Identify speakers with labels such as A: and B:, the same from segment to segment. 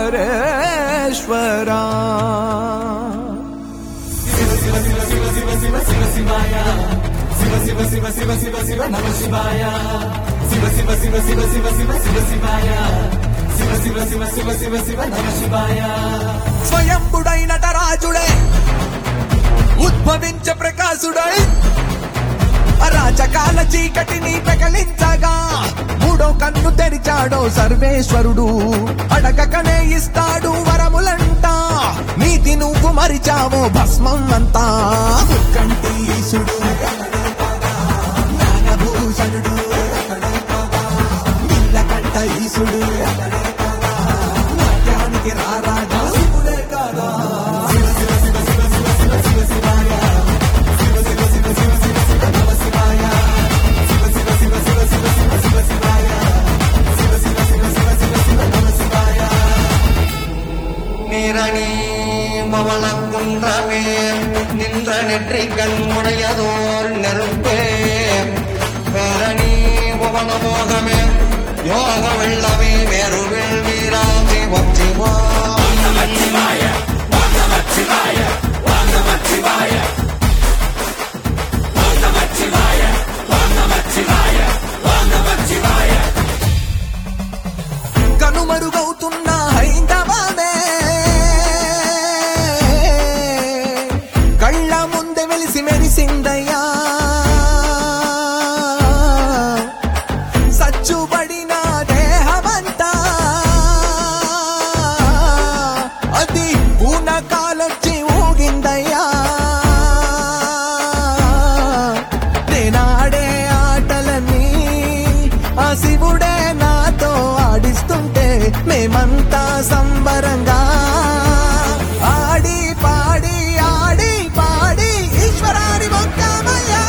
A: పరమేశ్వరా స్వయంపుడైన రాజుడే ఉద్భవించ ప్రకాశుడై అరాచకాల చీకటిని పెకలించగా మూడో కన్ను తెరిచాడో సర్వేశ్వరుడు అడగకనే ఇస్తాడు వరములంట నీతి నువ్వు మరిచావో భస్మం అంతా కంటి ఈశుడు నాగభూషణుడు నీలకంఠ ఈశుడు నాట్యానికి రారాజు శివుడే కాదా
B: நிரணி மவளக்குன்றமே நின்ற நெற்றிகள் முடையதோர் நெருப்பே பேரணி பவன மோகமே யோக வெள்ளமே மேருவில் வீராமி வச்சிவா
A: కనుమరుగవుతున్న హైందవమే కళ్ళ ముందే వెలిసి మెరిసిందయ్యా సచ్చుబడిన దేహమంతా అది పూనకాలొచ్చి ఊగిందయ్యా నేనాడే ఆటలని ఆ శివుడే నాతో ఆడిస్తుంటే మేమంతా సంబరంగా ఆడి పాడి ఆడి పాడి ఈశ్వరాని మొక్కమయ్యా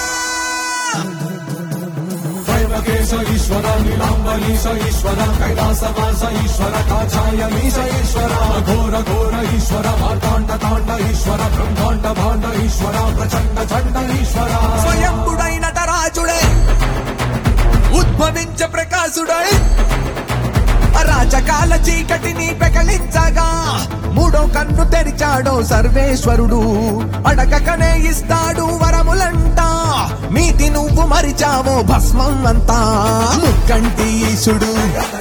C: दैवकेश ईश्वर नीलाम्बरीश ईश्वर कैलासवास ईश्वर काचायमीश ईश्वर घोर घोर ईश्वर मार्ताण्ड ताण्ड ईश्वर ब्रह्माण्ड भाण्ड ईश्वर प्रचण्ड चण्ड ईश्वर
A: స్వయంపుడైన రాజుడే ఉద్భవించ ప్రకాశుడై అరాచకాల చీకటిని పెకలించగా మూడో కన్ను తెరిచాడో సర్వేశ్వరుడు అడగకనే ఇస్తాడు వరములంట మీది నువ్వు మరిచావో భస్మం అంతా ముక్కంటి ఈశుడు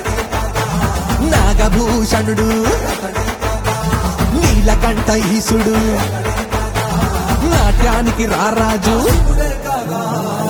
A: నాగభూషణుడు నీలకంఠ ఈశుడు నాట్యానికి రారాజు